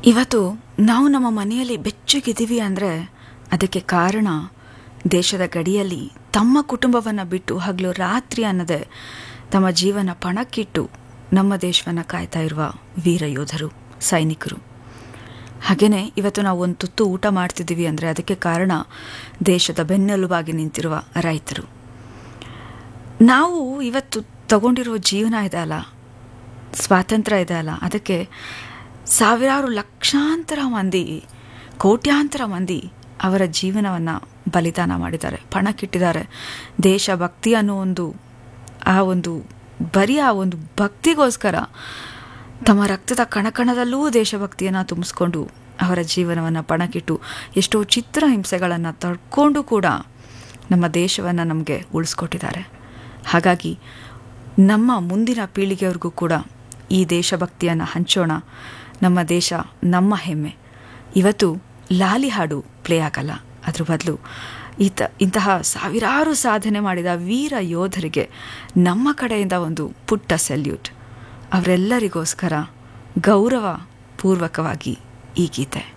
ಇವತ್ತು ನಾವು ನಮ್ಮ ಮನೆಯಲ್ಲಿ ಬೆಚ್ಚಗಿದ್ದೀವಿ ಅಂದರೆ ಅದಕ್ಕೆ ಕಾರಣ ದೇಶದ ಗಡಿಯಲ್ಲಿ ತಮ್ಮ ಕುಟುಂಬವನ್ನು ಬಿಟ್ಟು ಹಗಲು ರಾತ್ರಿ ಅನ್ನದೆ ತಮ್ಮ ಜೀವನ ಪಣಕ್ಕಿಟ್ಟು ನಮ್ಮ ದೇಶವನ್ನು ಕಾಯ್ತಾ ಇರುವ ವೀರ ಯೋಧರು ಸೈನಿಕರು ಹಾಗೆಯೇ ಇವತ್ತು ನಾವು ಒಂದು ತುತ್ತು ಊಟ ಮಾಡ್ತಿದ್ದೀವಿ ಅಂದರೆ ಅದಕ್ಕೆ ಕಾರಣ ದೇಶದ ಬೆನ್ನೆಲುಬಾಗಿ ನಿಂತಿರುವ ರೈತರು ನಾವು ಇವತ್ತು ತಗೊಂಡಿರೋ ಜೀವನ ಇದೆ ಅಲ್ಲ ಸ್ವಾತಂತ್ರ್ಯ ಇದೆ ಅಲ್ಲ ಅದಕ್ಕೆ ಸಾವಿರಾರು ಲಕ್ಷಾಂತರ ಮಂದಿ ಕೋಟ್ಯಾಂತರ ಮಂದಿ ಅವರ ಜೀವನವನ್ನು ಬಲಿದಾನ ಮಾಡಿದ್ದಾರೆ ಪಣಕ್ಕಿಟ್ಟಿದ್ದಾರೆ ದೇಶಭಕ್ತಿ ಅನ್ನೋ ಒಂದು ಆ ಒಂದು ಬರೀ ಆ ಒಂದು ಭಕ್ತಿಗೋಸ್ಕರ ತಮ್ಮ ರಕ್ತದ ಕಣಕಣದಲ್ಲೂ ದೇಶಭಕ್ತಿಯನ್ನು ತುಂಬಿಸ್ಕೊಂಡು ಅವರ ಜೀವನವನ್ನು ಪಣಕ್ಕಿಟ್ಟು ಎಷ್ಟೋ ಚಿತ್ರ ಹಿಂಸೆಗಳನ್ನು ತಡ್ಕೊಂಡು ಕೂಡ ನಮ್ಮ ದೇಶವನ್ನು ನಮಗೆ ಉಳಿಸ್ಕೊಟ್ಟಿದ್ದಾರೆ ಹಾಗಾಗಿ ನಮ್ಮ ಮುಂದಿನ ಪೀಳಿಗೆಯವ್ರಿಗೂ ಕೂಡ ಈ ದೇಶಭಕ್ತಿಯನ್ನು ಹಂಚೋಣ ನಮ್ಮ ದೇಶ ನಮ್ಮ ಹೆಮ್ಮೆ ಇವತ್ತು ಲಾಲಿ ಹಾಡು ಪ್ಲೇ ಆಗಲ್ಲ ಅದ್ರ ಬದಲು ಈತ ಇಂತಹ ಸಾವಿರಾರು ಸಾಧನೆ ಮಾಡಿದ ವೀರ ಯೋಧರಿಗೆ ನಮ್ಮ ಕಡೆಯಿಂದ ಒಂದು ಪುಟ್ಟ ಸೆಲ್ಯೂಟ್ ಅವರೆಲ್ಲರಿಗೋಸ್ಕರ ಗೌರವ ಪೂರ್ವಕವಾಗಿ ಈ ಗೀತೆ